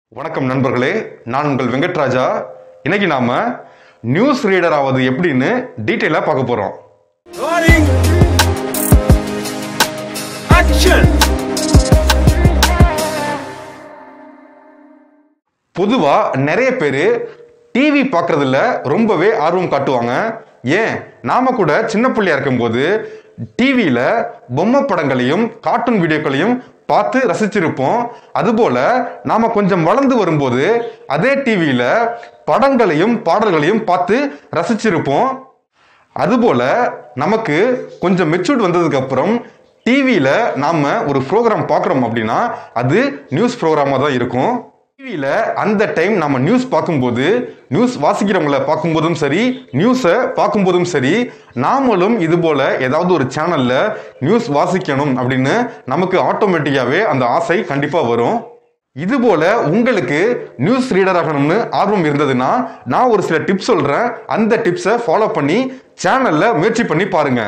வணக்கம் நண்பர்களே நான் உங்கள் வெங்கட்ராஜா இன்னைக்கு நாம நியூஸ் ரீடர் ஆவது எப்படின்னு டீட்டெயிலாக பார்க்க போறோம் Rolling. Action. பொதுவா நிறைய பேர் டிவி பார்க்கறதுல ரொம்பவே ஆர்வம் காட்டுவாங்க ஏன் நாம கூட சின்ன பிள்ளையா இருக்கும்போது டிவியில பொம்மை படங்களையும் கார்ட்டூன் வீடியோக்களையும் பார்த்து ரசிச்சிருப்போம் அதுபோல நாம கொஞ்சம் வளர்ந்து வரும்போது அதே டிவியில படங்களையும் பாடல்களையும் பார்த்து ரசிச்சிருப்போம் அதுபோல நமக்கு கொஞ்சம் மெச்சூர்ட் வந்ததுக்கு அப்புறம் டிவியில நாம ஒரு ப்ரோக்ராம் பார்க்குறோம் அப்படின்னா அது நியூஸ் ப்ரோக்ராமாக தான் இருக்கும் டிவியில அந்த டைம் நம்ம நியூஸ் பார்க்கும்போது நியூஸ் வாசிக்கிறவங்கள பார்க்கும்போதும் சரி நியூஸை பார்க்கும்போதும் சரி நாமளும் இது போல ஏதாவது ஒரு சேனல்ல நியூஸ் வாசிக்கணும் அப்படின்னு நமக்கு ஆட்டோமேட்டிக்காவே அந்த ஆசை கண்டிப்பா வரும் இது போல உங்களுக்கு நியூஸ் ரீடர் ஆகணும்னு ஆர்வம் இருந்ததுன்னா நான் ஒரு சில டிப்ஸ் சொல்றேன் அந்த டிப்ஸை ஃபாலோ பண்ணி சேனல்ல முயற்சி பண்ணி பாருங்க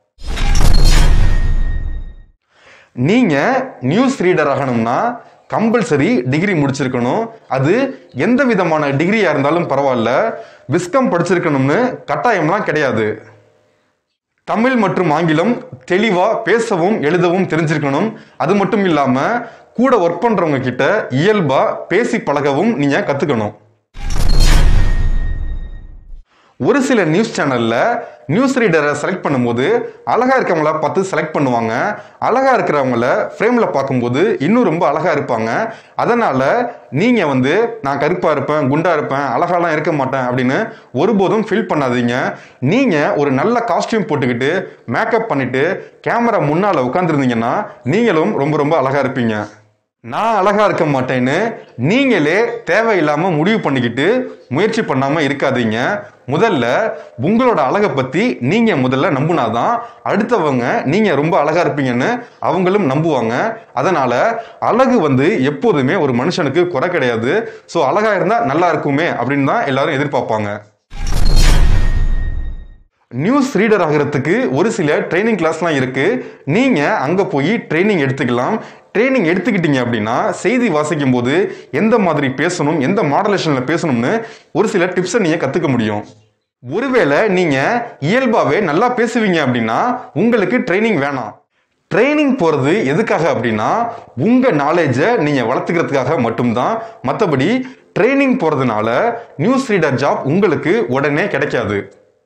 நீங்க நியூஸ் ரீடர் ஆகணும்னா கம்பல்சரி டிகிரி முடிச்சிருக்கணும் அது எந்த விதமான டிகிரியா இருந்தாலும் பரவாயில்ல விஸ்கம் படிச்சிருக்கணும்னு கட்டாயம்லாம் கிடையாது தமிழ் மற்றும் ஆங்கிலம் தெளிவா பேசவும் எழுதவும் தெரிஞ்சிருக்கணும் அது மட்டும் இல்லாம கூட ஒர்க் பண்றவங்க கிட்ட இயல்பா பேசி பழகவும் நீங்க கத்துக்கணும் ஒரு சில நியூஸ் சேனல்ல நியூஸ் ரீடரை செலக்ட் பண்ணும்போது அழகா இருக்கவங்கள பார்த்து செலக்ட் பண்ணுவாங்க அழகா இருக்கிறவங்கள ஃப்ரேம்ல பார்க்கும்போது இன்னும் ரொம்ப அழகா இருப்பாங்க அதனால நீங்க வந்து நான் கருப்பா இருப்பேன் குண்டா இருப்பேன் அழகாலாம் இருக்க மாட்டேன் அப்படின்னு ஒருபோதும் ஃபீல் பண்ணாதீங்க நீங்க ஒரு நல்ல காஸ்டியூம் போட்டுக்கிட்டு மேக்கப் பண்ணிட்டு கேமரா முன்னால உட்காந்துருந்தீங்கன்னா நீங்களும் ரொம்ப ரொம்ப அழகா இருப்பீங்க நான் அழகா இருக்க மாட்டேன்னு நீங்களே தேவையில்லாம முடிவு பண்ணிக்கிட்டு முயற்சி பண்ணாம இருக்காதீங்க முதல்ல உங்களோட அழகை பத்தி நீங்க முதல்ல நம்புனாதான் அடுத்தவங்க நீங்க ரொம்ப அழகா இருப்பீங்கன்னு அவங்களும் நம்புவாங்க அதனால அழகு வந்து எப்போதுமே ஒரு மனுஷனுக்கு குறை கிடையாது ஸோ அழகா இருந்தா நல்லா இருக்குமே அப்படின்னு தான் எல்லாரும் எதிர்பார்ப்பாங்க நியூஸ் ரீடர் ஆகிறதுக்கு ஒரு சில ட்ரைனிங் கிளாஸ்லாம் இருக்கு நீங்க அங்க போய் ட்ரைனிங் எடுத்துக்கலாம் ட்ரைனிங் எடுத்துக்கிட்டீங்க அப்படின்னா செய்தி வாசிக்கும் போது எந்த மாதிரி பேசணும் எந்த மாடலேஷன்ல பேசணும்னு ஒரு சில டிப்ஸை நீங்க கத்துக்க முடியும் ஒருவேளை நீங்க இயல்பாவே நல்லா பேசுவீங்க அப்படின்னா உங்களுக்கு ட்ரைனிங் வேணாம் ட்ரைனிங் போறது எதுக்காக அப்படின்னா உங்க நாலேஜை நீங்க வளர்த்துக்கிறதுக்காக மட்டும்தான் மற்றபடி ட்ரைனிங் போறதுனால நியூஸ் ரீடர் ஜாப் உங்களுக்கு உடனே கிடைக்காது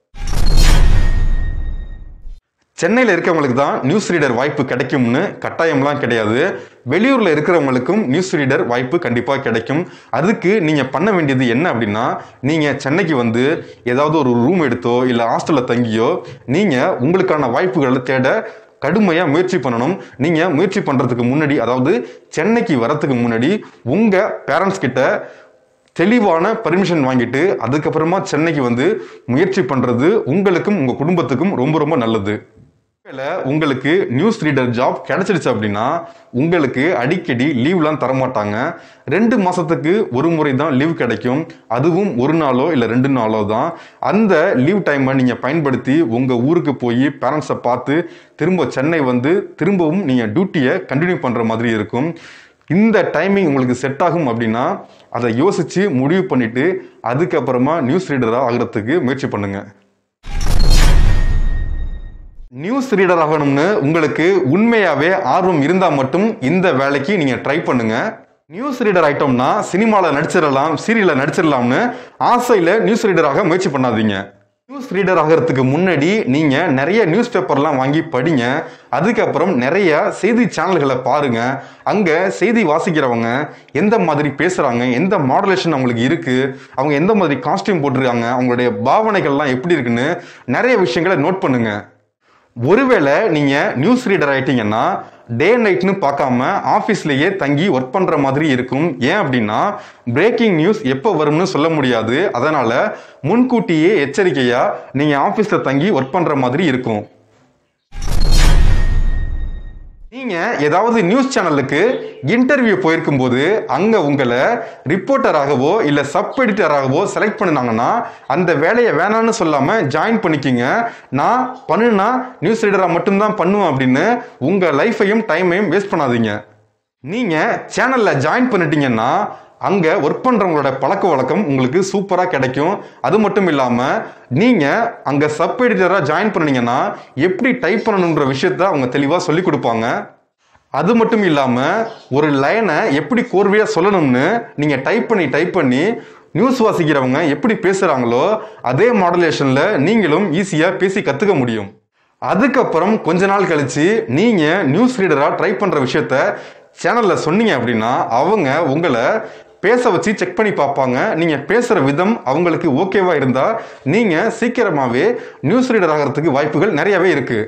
சென்னையில் இருக்கிறவங்களுக்கு தான் நியூஸ் ரீடர் வாய்ப்பு கிடைக்கும்னு கட்டாயம்லாம் கிடையாது வெளியூரில் இருக்கிறவங்களுக்கும் நியூஸ் ரீடர் வாய்ப்பு கண்டிப்பாக கிடைக்கும் அதுக்கு நீங்கள் பண்ண வேண்டியது என்ன அப்படின்னா நீங்கள் சென்னைக்கு வந்து ஏதாவது ஒரு ரூம் எடுத்தோ இல்லை ஹாஸ்டலில் தங்கியோ நீங்கள் உங்களுக்கான வாய்ப்புகளை தேட கடுமையாக முயற்சி பண்ணணும் நீங்கள் முயற்சி பண்ணுறதுக்கு முன்னாடி அதாவது சென்னைக்கு வரத்துக்கு முன்னாடி உங்கள் பேரண்ட்ஸ் கிட்ட தெளிவான பர்மிஷன் வாங்கிட்டு அதுக்கப்புறமா சென்னைக்கு வந்து முயற்சி பண்ணுறது உங்களுக்கும் உங்கள் குடும்பத்துக்கும் ரொம்ப ரொம்ப நல்லது ஒருவேளை உங்களுக்கு நியூஸ் ரீடர் ஜாப் கிடைச்சிடுச்சு அப்படின்னா உங்களுக்கு அடிக்கடி லீவ்லாம் தரமாட்டாங்க ரெண்டு மாசத்துக்கு ஒரு முறை தான் லீவ் கிடைக்கும் அதுவும் ஒரு நாளோ இல்லை ரெண்டு நாளோ தான் அந்த லீவ் டைமை நீங்கள் பயன்படுத்தி உங்கள் ஊருக்கு போய் பேரண்ட்ஸை பார்த்து திரும்ப சென்னை வந்து திரும்பவும் நீங்கள் டியூட்டியை கண்டினியூ பண்ணுற மாதிரி இருக்கும் இந்த டைமிங் உங்களுக்கு செட் ஆகும் அப்படின்னா அதை யோசிச்சு முடிவு பண்ணிட்டு அதுக்கப்புறமா நியூஸ் ரீடராக ஆகிறதுக்கு முயற்சி பண்ணுங்க நியூஸ் ரீடர் ஆகணும்னு உங்களுக்கு உண்மையாவே ஆர்வம் இருந்தா மட்டும் இந்த வேலைக்கு நீங்க ட்ரை பண்ணுங்க நியூஸ் ரீடர் ஆயிட்டோம்னா சினிமாவில் நடிச்சிடலாம் சீரியலில் நடிச்சிடலாம்னு ஆசையில் நியூஸ் ரீடராக முயற்சி பண்ணாதீங்க நியூஸ் ரீடர் ஆகிறதுக்கு முன்னாடி நீங்க நிறைய நியூஸ் பேப்பர்லாம் வாங்கி படிங்க அதுக்கப்புறம் நிறைய செய்தி சேனல்களை பாருங்க அங்க செய்தி வாசிக்கிறவங்க எந்த மாதிரி பேசுறாங்க எந்த மாடுலேஷன் அவங்களுக்கு இருக்கு அவங்க எந்த மாதிரி காஸ்டியூம் போட்டிருக்காங்க அவங்களுடைய பாவனைகள்லாம் எப்படி இருக்குன்னு நிறைய விஷயங்களை நோட் பண்ணுங்க ஒருவேளை நீங்க நியூஸ் ரீடர் ஆயிட்டீங்கன்னா டே நைட்னு பார்க்காம ஆஃபீஸ்லேயே தங்கி ஒர்க் பண்ற மாதிரி இருக்கும் ஏன் அப்படின்னா பிரேக்கிங் நியூஸ் எப்போ வரும்னு சொல்ல முடியாது அதனால முன்கூட்டியே எச்சரிக்கையா நீங்க ஆஃபீஸ்ல தங்கி ஒர்க் பண்ற மாதிரி இருக்கும் நீங்க ஏதாவது நியூஸ் சேனலுக்கு இன்டர்வியூ போயிருக்கும் போது அங்க உங்களை ரிப்போர்ட்டராகவோ இல்ல சப் எடிட்டராகவோ செலக்ட் பண்ணினாங்கன்னா அந்த வேலையை வேணாம்னு சொல்லாம ஜாயின் பண்ணிக்கிங்க நான் பண்ணுனா நியூஸ் ரீடரா மட்டும்தான் பண்ணுவேன் அப்படின்னு உங்க லைஃபையும் டைமையும் வேஸ்ட் பண்ணாதீங்க நீங்க சேனல்ல ஜாயின் பண்ணிட்டீங்கன்னா அங்கே ஒர்க் பண்ணுறவங்களோட பழக்க வழக்கம் உங்களுக்கு சூப்பராக கிடைக்கும் அது மட்டும் இல்லாமல் நீங்கள் அங்கே சப் எடிட்டராக ஜாயின் பண்ணீங்கன்னா எப்படி டைப் பண்ணணுன்ற விஷயத்த அவங்க தெளிவாக சொல்லி கொடுப்பாங்க அது மட்டும் இல்லாமல் ஒரு லைனை எப்படி கோர்வையாக சொல்லணும்னு நீங்கள் டைப் பண்ணி டைப் பண்ணி நியூஸ் வாசிக்கிறவங்க எப்படி பேசுகிறாங்களோ அதே மாடுலேஷனில் நீங்களும் ஈஸியாக பேசி கற்றுக்க முடியும் அதுக்கப்புறம் கொஞ்ச நாள் கழிச்சு நீங்கள் நியூஸ் ரீடராக ட்ரை பண்ணுற விஷயத்த சேனலில் சொன்னீங்க அப்படின்னா அவங்க உங்களை பேச வச்சு செக் பண்ணி பார்ப்பாங்க நீங்கள் பேசுகிற விதம் அவங்களுக்கு ஓகேவா இருந்தால் நீங்கள் சீக்கிரமாகவே நியூஸ் ரீடர் ஆகிறதுக்கு வாய்ப்புகள் நிறையவே இருக்குது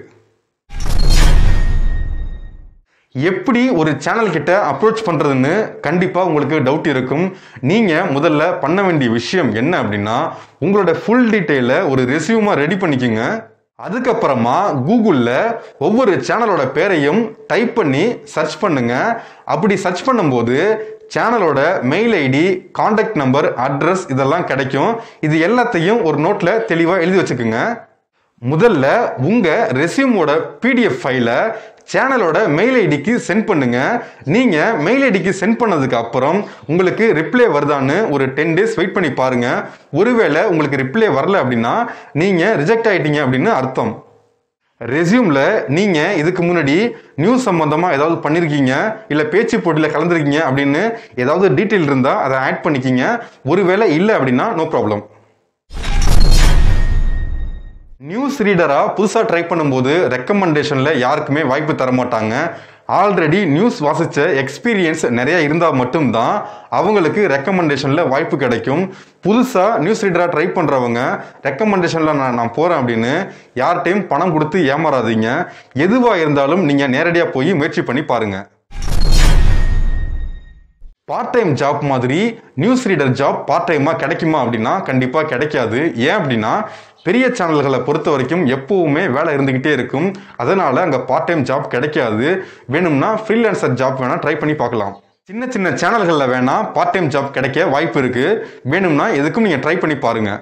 எப்படி ஒரு சேனல் கிட்ட அப்ரோச் பண்றதுன்னு கண்டிப்பா உங்களுக்கு டவுட் இருக்கும் நீங்க முதல்ல பண்ண வேண்டிய விஷயம் என்ன அப்படின்னா உங்களோட ஃபுல் டீட்டெயிலை ஒரு ரெசியூமா ரெடி பண்ணிக்கோங்க அதுக்கப்புறமா கூகுளில் ஒவ்வொரு சேனலோட பேரையும் டைப் பண்ணி சர்ச் பண்ணுங்க அப்படி சர்ச் பண்ணும்போது சேனலோட mail ID contact number address இதெல்லாம் கிடைக்கும் இது எல்லாத்தையும் ஒரு நோட்டில் தெளிவாக எழுதி வச்சுக்கோங்க முதல்ல உங்க ரெசியூமோட பிடிஎஃப் ஃபைலை சேனலோட மெயில் ஐடிக்கு சென்ட் பண்ணுங்க நீங்க மெயில் ஐடிக்கு சென்ட் பண்ணதுக்கு அப்புறம் உங்களுக்கு ரிப்ளை வருதான்னு ஒரு டென் டேஸ் வெயிட் பண்ணி பாருங்க ஒருவேளை உங்களுக்கு ரிப்ளை வரல அப்படின்னா நீங்க ரிஜெக்ட் ஆயிட்டீங்க அப்படின்னு அர்த்தம் ரெசியூமில் நீங்கள் இதுக்கு முன்னாடி நியூஸ் சம்மந்தமாக ஏதாவது பண்ணியிருக்கீங்க இல்லை பேச்சு போட்டியில் கலந்துருக்கீங்க அப்படின்னு ஏதாவது டீட்டெயில் இருந்தால் அதை ஆட் பண்ணிக்கிங்க ஒருவேளை இல்லை அப்படின்னா நோ ப்ராப்ளம் நியூஸ் ரீடராக புதுசாக ட்ரை பண்ணும்போது ரெக்கமெண்டேஷனில் யாருக்குமே வாய்ப்பு தர மாட்டாங்க ஆல்ரெடி நியூஸ் வாசித்த எக்ஸ்பீரியன்ஸ் நிறைய இருந்தால் மட்டும்தான் அவங்களுக்கு ரெக்கமெண்டேஷனில் வாய்ப்பு கிடைக்கும் புதுசாக நியூஸ் ரீடராக ட்ரை பண்ணுறவங்க ரெக்கமெண்டேஷனில் நான் நான் போகிறேன் அப்படின்னு யார்கிட்டையும் பணம் கொடுத்து ஏமாறாதீங்க எதுவாக இருந்தாலும் நீங்கள் நேரடியாக போய் முயற்சி பண்ணி பாருங்கள் பார்ட் டைம் ஜாப் மாதிரி நியூஸ் ரீடர் ஜாப் பார்ட் டைமாக கிடைக்குமா அப்படின்னா கண்டிப்பாக கிடைக்காது ஏன் அப்படின்னா பெரிய சேனல்களை பொறுத்த வரைக்கும் எப்பவுமே வேலை இருந்துக்கிட்டே இருக்கும் அதனால அங்கே பார்ட் டைம் ஜாப் கிடைக்காது வேணும்னா ஃப்ரீலான்சர் ஜாப் வேணால் ட்ரை பண்ணி பார்க்கலாம் சின்ன சின்ன சேனல்களில் வேணால் பார்ட் டைம் ஜாப் கிடைக்க வாய்ப்பு இருக்குது வேணும்னா எதுக்கும் நீங்கள் ட்ரை பண்ணி பாருங்கள்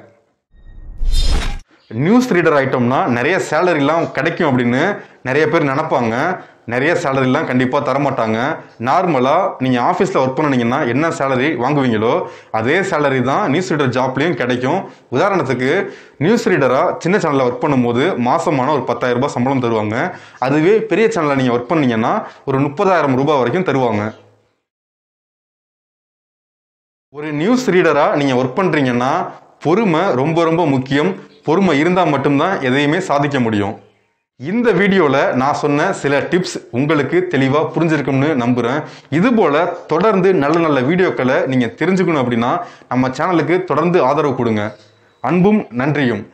நியூஸ் ரீடர் ஆயிட்டோம்னா நிறைய சேலரிலாம் கிடைக்கும் அப்படின்னு நிறைய பேர் நினைப்பாங்க நிறைய சேலரிலாம் கண்டிப்பாக தரமாட்டாங்க நார்மலாக நீங்கள் ஆஃபீஸில் ஒர்க் பண்ணீங்கன்னா என்ன சேலரி வாங்குவீங்களோ அதே சேலரி தான் நியூஸ் ரீடர் ஜாப்லேயும் கிடைக்கும் உதாரணத்துக்கு நியூஸ் ரீடராக சின்ன சேனலில் ஒர்க் பண்ணும்போது மாசமான ஒரு பத்தாயிரம் ரூபாய் சம்பளம் தருவாங்க அதுவே பெரிய சேனலில் நீங்கள் ஒர்க் பண்ணீங்கன்னா ஒரு முப்பதாயிரம் ரூபாய் வரைக்கும் தருவாங்க ஒரு நியூஸ் ரீடராக நீங்கள் ஒர்க் பண்ணுறீங்கன்னா பொறுமை ரொம்ப ரொம்ப முக்கியம் பொறுமை இருந்தால் மட்டும்தான் எதையுமே சாதிக்க முடியும் இந்த வீடியோவில் நான் சொன்ன சில டிப்ஸ் உங்களுக்கு தெளிவாக புரிஞ்சிருக்கும்னு நம்புகிறேன் இது போல் தொடர்ந்து நல்ல நல்ல வீடியோக்களை நீங்கள் தெரிஞ்சுக்கணும் அப்படின்னா நம்ம சேனலுக்கு தொடர்ந்து ஆதரவு கொடுங்க அன்பும் நன்றியும்